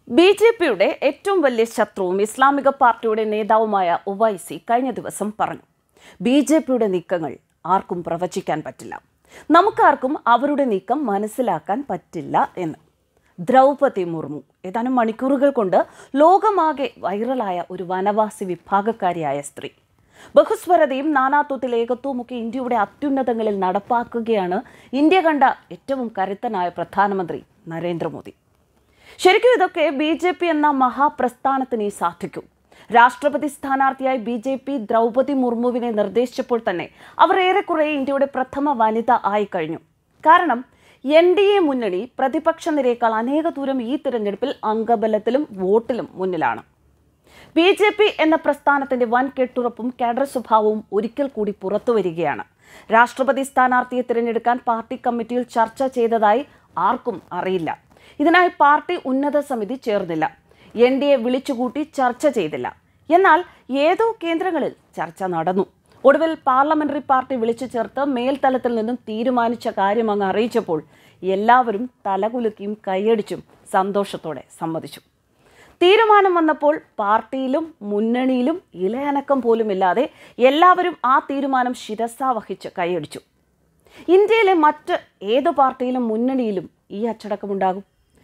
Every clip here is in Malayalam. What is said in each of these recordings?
ബി ജെ പിയുടെ ഏറ്റവും വലിയ ശത്രുവും ഇസ്ലാമിക പാർട്ടിയുടെ നേതാവുമായ ഒവൈസി കഴിഞ്ഞ ദിവസം പറഞ്ഞു ബി ജെ പിയുടെ നീക്കങ്ങൾ ആർക്കും പ്രവചിക്കാൻ പറ്റില്ല നമുക്കാർക്കും അവരുടെ നീക്കം മനസ്സിലാക്കാൻ പറ്റില്ല എന്ന് ദ്രൗപതി മുർമു ഏതാനും മണിക്കൂറുകൾ കൊണ്ട് ലോകമാകെ വൈറലായ ഒരു വനവാസി വിഭാഗക്കാരിയായ സ്ത്രീ ബഹുസ്വരതയും നാനാത്വത്തിൽ ഏകത്വവും ഒക്കെ ഇന്ത്യയുടെ അത്യുന്നതങ്ങളിൽ നടപ്പാക്കുകയാണ് ഇന്ത്യ കണ്ട ഏറ്റവും കരുത്തനായ പ്രധാനമന്ത്രി നരേന്ദ്രമോദി ശരിക്കും ഇതൊക്കെ ബി ജെ പി എന്ന മഹാപ്രസ്ഥാനത്തിന് സാധിക്കും രാഷ്ട്രപതി സ്ഥാനാർത്ഥിയായി ബി ജെ പി ദ്രൗപതി മുർമുവിനെ നിർദ്ദേശിച്ചപ്പോൾ തന്നെ അവർ ഏറെക്കുറെ ഇന്ത്യയുടെ പ്രഥമ വനിത ആയി കഴിഞ്ഞു കാരണം എൻ ഡി എ മുന്നണി പ്രതിപക്ഷ നിരയേക്കാൾ അനേക ദൂരം ഈ തിരഞ്ഞെടുപ്പിൽ അംഗബലത്തിലും വോട്ടിലും മുന്നിലാണ് ബി ജെ പി എന്ന പ്രസ്ഥാനത്തിന്റെ വൻ കെട്ടുറപ്പും കാഡർ സ്വഭാവവും ഒരിക്കൽ കൂടി പുറത്തു വരികയാണ് രാഷ്ട്രപതി സ്ഥാനാർത്ഥിയെ തിരഞ്ഞെടുക്കാൻ പാർട്ടി കമ്മിറ്റിയിൽ ചർച്ച ചെയ്തതായി ആർക്കും അറിയില്ല ഇതിനായി പാർട്ടി ഉന്നത സമിതി ചേർന്നില്ല എൻ ഡി എ വിളിച്ചുകൂട്ടി ചർച്ച ചെയ്തില്ല എന്നാൽ ഏതോ കേന്ദ്രങ്ങളിൽ ചർച്ച നടന്നു ഒടുവിൽ പാർലമെന്ററി പാർട്ടി വിളിച്ചു ചേർത്ത് മേൽത്തലത്തിൽ നിന്നും തീരുമാനിച്ച കാര്യം അങ്ങ് അറിയിച്ചപ്പോൾ എല്ലാവരും തലകുലുക്കിയും കൈയടിച്ചും സന്തോഷത്തോടെ സമ്മതിച്ചു തീരുമാനം വന്നപ്പോൾ പാർട്ടിയിലും മുന്നണിയിലും ഇലയനക്കം പോലുമില്ലാതെ എല്ലാവരും ആ തീരുമാനം ശിരസ വഹിച്ച് കൈയടിച്ചു ഇന്ത്യയിലെ മറ്റ് ഏത് പാർട്ടിയിലും മുന്നണിയിലും ഈ അച്ചടക്കമുണ്ടാകും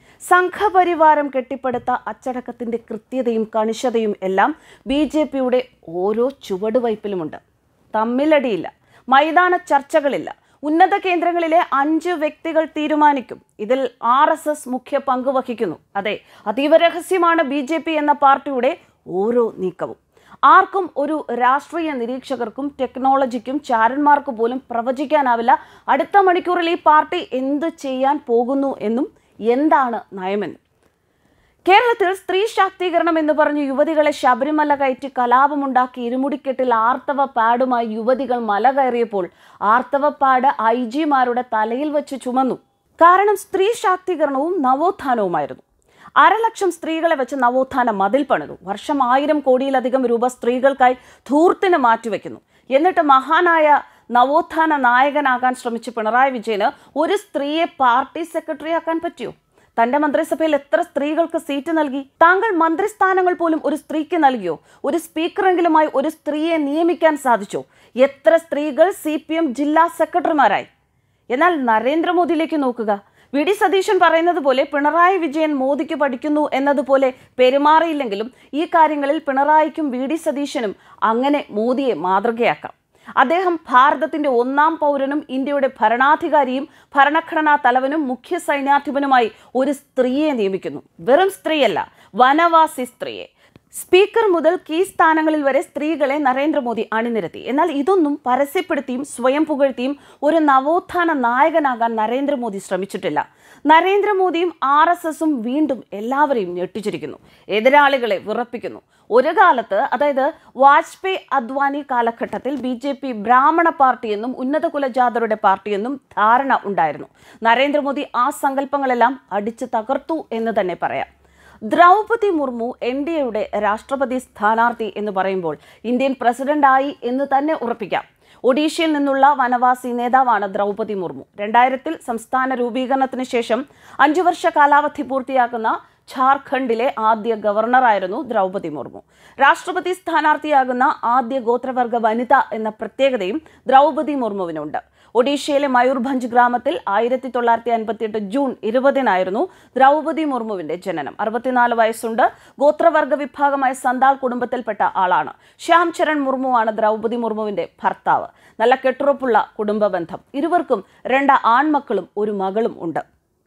സംഘപരിവാരം കെട്ടിപ്പടുത്ത അച്ചടക്കത്തിന്റെ കൃത്യതയും കണിശതയും എല്ലാം ബി ജെ പിയുടെ ഓരോ ചുവടുവയ്പിലുമുണ്ട് തമ്മിലടിയില്ല മൈതാന ചർച്ചകളില്ല ഉന്നത കേന്ദ്രങ്ങളിലെ അഞ്ച് വ്യക്തികൾ തീരുമാനിക്കും ഇതിൽ ആർ എസ് എസ് മുഖ്യ പങ്ക് വഹിക്കുന്നു അതെ അതീവ രഹസ്യമാണ് ബി ജെ പി എന്ന പാർട്ടിയുടെ ഓരോ നീക്കവും ആർക്കും ഒരു രാഷ്ട്രീയ നിരീക്ഷകർക്കും ടെക്നോളജിക്കും ചാരന്മാർക്ക് പോലും പ്രവചിക്കാനാവില്ല അടുത്ത മണിക്കൂറിൽ ഈ പാർട്ടി എന്ത് ചെയ്യാൻ പോകുന്നു എന്നും എന്താണ് നയമെന്നും കേരളത്തിൽ സ്ത്രീ ശാക്തീകരണം എന്ന് പറഞ്ഞ് യുവതികളെ ശബരിമല കയറ്റി കലാപമുണ്ടാക്കി ഇരുമുടിക്കെട്ടിൽ ആർത്തവ പാഡുമായി യുവതികൾ മല കയറിയപ്പോൾ ആർത്തവ പാഡ് ഐ ജിമാരുടെ തലയിൽ വെച്ച് ചുമന്നു കാരണം സ്ത്രീ ശാക്തീകരണവും നവോത്ഥാനവുമായിരുന്നു അരലക്ഷം സ്ത്രീകളെ വെച്ച് നവോത്ഥാന മതിൽ പണിതു വർഷം ആയിരം കോടിയിലധികം രൂപ സ്ത്രീകൾക്കായി ധൂർത്തിന് മാറ്റിവെക്കുന്നു എന്നിട്ട് മഹാനായ നവോത്ഥാന നായകനാകാൻ ശ്രമിച്ച പിണറായി വിജയന് ഒരു സ്ത്രീയെ പാർട്ടി സെക്രട്ടറി ആക്കാൻ പറ്റിയോ തന്റെ മന്ത്രിസഭയിൽ എത്ര സ്ത്രീകൾക്ക് സീറ്റ് നൽകി താങ്കൾ മന്ത്രിസ്ഥാനങ്ങൾ പോലും ഒരു സ്ത്രീക്ക് നൽകിയോ ഒരു സ്പീക്കറെങ്കിലുമായി ഒരു സ്ത്രീയെ നിയമിക്കാൻ സാധിച്ചോ എത്ര സ്ത്രീകൾ സി പി എം ജില്ലാ സെക്രട്ടറിമാരായി എന്നാൽ നരേന്ദ്രമോദിയിലേക്ക് നോക്കുക വി ഡി സതീശൻ പറയുന്നത് പോലെ പിണറായി വിജയൻ മോദിക്ക് പഠിക്കുന്നു എന്നതുപോലെ പെരുമാറിയില്ലെങ്കിലും ഈ കാര്യങ്ങളിൽ പിണറായിക്കും വി ഡി സതീശനും അങ്ങനെ മോദിയെ മാതൃകയാക്കാം അദ്ദേഹം ഭാരതത്തിന്റെ ഒന്നാം പൗരനും ഇന്ത്യയുടെ ഭരണാധികാരിയും ഭരണഘടനാ തലവനും മുഖ്യ സൈന്യാധിപനുമായി ഒരു സ്ത്രീയെ നിയമിക്കുന്നു വെറും സ്ത്രീയല്ല വനവാസി സ്ത്രീയെ സ്പീക്കർ മുതൽ കീ സ്ഥാനങ്ങളിൽ വരെ സ്ത്രീകളെ നരേന്ദ്രമോദി അണിനിരത്തി എന്നാൽ ഇതൊന്നും പരസ്യപ്പെടുത്തിയും സ്വയം പുകഴ്ത്തിയും ഒരു നവോത്ഥാന നായകനാകാൻ നരേന്ദ്രമോദി ശ്രമിച്ചിട്ടില്ല നരേന്ദ്രമോദിയും ആർ എസ് എസും വീണ്ടും എല്ലാവരെയും ഞെട്ടിച്ചിരിക്കുന്നു എതിരാളികളെ വിറപ്പിക്കുന്നു ഒരു കാലത്ത് അതായത് വാജ്പേയി അദ്വാനി കാലഘട്ടത്തിൽ ബി ജെ പി ബ്രാഹ്മണ പാർട്ടിയെന്നും ഉന്നത കുലജാതരുടെ പാർട്ടിയെന്നും ധാരണ ഉണ്ടായിരുന്നു നരേന്ദ്രമോദി ആ സങ്കല്പങ്ങളെല്ലാം അടിച്ചു തകർത്തു എന്ന് തന്നെ പറയാം ദ്രൗപതി മുർമു എൻ ഡി എയുടെ രാഷ്ട്രപതി സ്ഥാനാർത്ഥി എന്ന് പറയുമ്പോൾ ഇന്ത്യൻ പ്രസിഡന്റായി എന്ന് തന്നെ ഉറപ്പിക്കാം ഒഡീഷയിൽ നിന്നുള്ള വനവാസി നേതാവാണ് ദ്രൗപതി മുർമു രണ്ടായിരത്തിൽ സംസ്ഥാന രൂപീകരണത്തിന് ശേഷം അഞ്ചു വർഷ കാലാവധി പൂർത്തിയാക്കുന്ന ഝാർഖണ്ഡിലെ ആദ്യ ഗവർണറായിരുന്നു ദ്രൗപതി മുർമു രാഷ്ട്രപതി സ്ഥാനാർത്ഥിയാകുന്ന ആദ്യ ഗോത്രവർഗ വനിത എന്ന പ്രത്യേകതയും ദ്രൗപതി മുർമുവിനുണ്ട് ഒഡീഷയിലെ മയൂർഭഞ്ച് ഗ്രാമത്തിൽ ആയിരത്തി തൊള്ളായിരത്തി അൻപത്തിയെട്ട് ജൂൺ ഇരുപതിനായിരുന്നു ദ്രൗപതി മുർമുവിന്റെ ജനനം അറുപത്തിനാല് വയസ്സുണ്ട് ഗോത്രവർഗ വിഭാഗമായ സന്താൾ കുടുംബത്തിൽപ്പെട്ട ആളാണ് ശ്യാം ചരൺ മുർമുവാണ് ദ്രൗപതി മുർമുവിന്റെ ഭർത്താവ് നല്ല കെട്ടുറപ്പുള്ള കുടുംബ ബന്ധം ഇരുവർക്കും രണ്ട് ആൺമക്കളും ഒരു മകളും ഉണ്ട്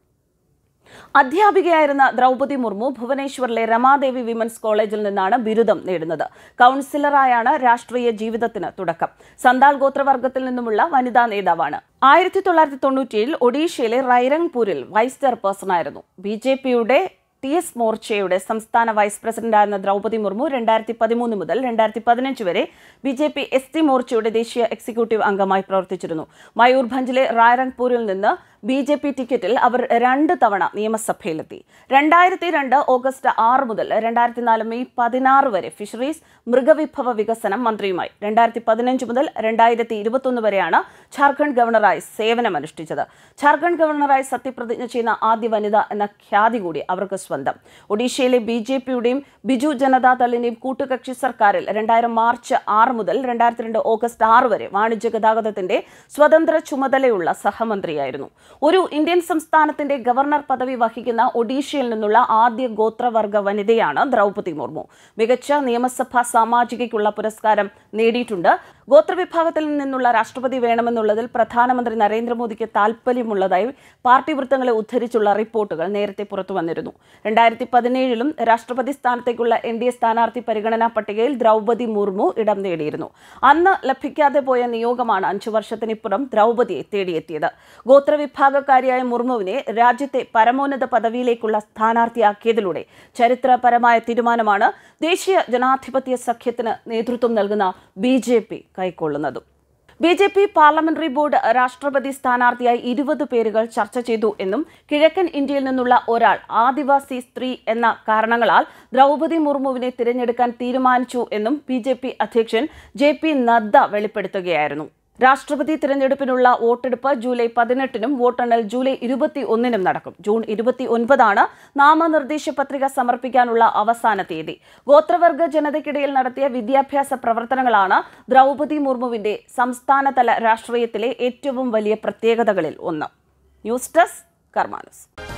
അധ്യാപികയായിരുന്ന ദ്രൗപതി മുർമു ഭുവനേശ്വറിലെ രമാദേവി വിമൻസ് കോളേജിൽ നിന്നാണ് ബിരുദം നേടുന്നത് കൗൺസിലറായാണ് രാഷ്ട്രീയ ജീവിതത്തിന് തുടക്കം സന്താൾ ഗോത്രവർഗത്തിൽ നിന്നുമുള്ള വനിതാ നേതാവാണ് ആയിരത്തി തൊള്ളായിരത്തി തൊണ്ണൂറ്റിയേഴിൽ ഒഡീഷയിലെ റൈറംഗ്പൂരിൽ വൈസ് ചെയർപേഴ്സണായിരുന്നു ബി ജെ പിയുടെ ടി എസ് മോർച്ചയുടെ സംസ്ഥാന വൈസ് പ്രസിഡന്റായിരുന്ന ദ്രൗപതി മുർമു രണ്ടായിരത്തി പതിമൂന്ന് മുതൽ രണ്ടായിരത്തി പതിനഞ്ച് വരെ B J P S T മോർച്ചയുടെ ദേശീയ എക്സിക്യൂട്ടീവ് അംഗമായി പ്രവർത്തിച്ചിരുന്നു മയൂർഭഞ്ചിലെ റായ്റംഗ്പൂരിൽ നിന്ന് ബി ജെ പി ടിക്കറ്റിൽ അവർ രണ്ട് തവണ നിയമസഭയിലെത്തി രണ്ടായിരത്തി രണ്ട് ഓഗസ്റ്റ് ആറ് മുതൽ രണ്ടായിരത്തി നാല് മെയ് പതിനാറ് വരെ ഫിഷറീസ് മൃഗവിഭവ വികസനം മന്ത്രിയുമായി രണ്ടായിരത്തി പതിനഞ്ച് മുതൽ രണ്ടായിരത്തി ഇരുപത്തൊന്ന് വരെയാണ് ഝാർഖണ്ഡ് ഗവർണറായി സേവനമനുഷ്ഠിച്ചത് ഝാർഖണ്ഡ് ഗവർണറായി സത്യപ്രതിജ്ഞ ചെയ്യുന്ന ആദ്യ വനിത എന്ന ഖ്യാതി കൂടി അവർക്ക് സ്വന്തം ഒഡീഷയിലെ ബി ജെ പിയുടെയും ബിജു ജനതാദളിന്റെയും കൂട്ടുകക്ഷി സർക്കാരിൽ രണ്ടായിരം മാർച്ച് ആറ് മുതൽ രണ്ടായിരത്തി രണ്ട് ഓഗസ്റ്റ് ആറ് വരെ വാണിജ്യ ഗതാഗതത്തിന്റെ സ്വതന്ത്ര ചുമതലയുള്ള സഹമന്ത്രിയായിരുന്നു ഒരു ഇന്ത്യൻ സംസ്ഥാനത്തിന്റെ ഗവർണർ പദവി വഹിക്കുന്ന ഒഡീഷയിൽ നിന്നുള്ള ആദ്യ ഗോത്രവർഗ വനിതയാണ് ദ്രൗപതി മുർമു മികച്ച നിയമസഭാ സാമാജികയ്ക്കുള്ള പുരസ്കാരം നേടിയിട്ടുണ്ട് ഗോത്രവിഭാഗത്തിൽ നിന്നുള്ള രാഷ്ട്രപതി വേണമെന്നുള്ളതിൽ പ്രധാനമന്ത്രി നരേന്ദ്രമോദിക്ക് താൽപ്പര്യമുള്ളതായി പാർട്ടി വൃത്തങ്ങളെ ഉദ്ധരിച്ചുള്ള റിപ്പോർട്ടുകൾ നേരത്തെ പുറത്തു വന്നിരുന്നു രണ്ടായിരത്തി പതിനേഴിലും രാഷ്ട്രപതി സ്ഥാനത്തേക്കുള്ള എൻ ഡി എ സ്ഥാനാർത്ഥി പരിഗണനാ പട്ടികയിൽ ദ്രൗപതി മുർമു ഇടം നേടിയിരുന്നു അന്ന് ലഭിക്കാതെ പോയ നിയോഗമാണ് അഞ്ചു വർഷത്തിനിപ്പുറം ദ്രൗപതിയെ തേടിയെത്തിയത് ഗോത്രവിഭാഗക്കാരിയായ മുർമുവിനെ രാജ്യത്തെ പരമോന്നത പദവിയിലേക്കുള്ള സ്ഥാനാർത്ഥിയാക്കിയതിലൂടെ ചരിത്രപരമായ തീരുമാനമാണ് ദേശീയ ജനാധിപത്യ സഖ്യത്തിന് നേതൃത്വം നൽകുന്ന ബി ജെ പി കൈക്കൊള്ളുന്നതും B J P parliamentary board രാഷ്ട്രപതി സ്ഥാനാർത്ഥിയായി ഇരുപത് പേരുകൾ ചർച്ച ചെയ്തു എന്നും കിഴക്കൻ ഇന്ത്യയിൽ നിന്നുള്ള ഒരാൾ ആദിവാസി സ്ത്രീ എന്ന കാരണങ്ങളാൽ ദ്രൗപതി മുർമുവിനെ തിരഞ്ഞെടുക്കാൻ തീരുമാനിച്ചു എന്നും ബി ജെ പി അധ്യക്ഷൻ ജെ പി നദ്ദ വെളിപ്പെടുത്തുകയായിരുന്നു രാഷ്ട്രപതി തിരഞ്ഞെടുപ്പിനുള്ള വോട്ടെടുപ്പ് ജൂലൈ പതിനെട്ടിനും വോട്ടെണ്ണൽ ജൂലൈ ഇരുപത്തി ഒന്നിനും നടക്കും ജൂൺ ഇരുപത്തി ഒൻപതാണ് നാമനിർദ്ദേശ പത്രിക സമർപ്പിക്കാനുള്ള അവസാന തീയതി ഗോത്രവർഗ ജനതയ്ക്കിടയിൽ നടത്തിയ വിദ്യാഭ്യാസ പ്രവർത്തനങ്ങളാണ് ദ്രൗപതി മുർമുവിന്റെ സംസ്ഥാനതല രാഷ്ട്രീയത്തിലെ ഏറ്റവും വലിയ പ്രത്യേകതകളിൽ ഒന്ന് ന്യൂസ് ഡെസ്ക് കർമാനസ്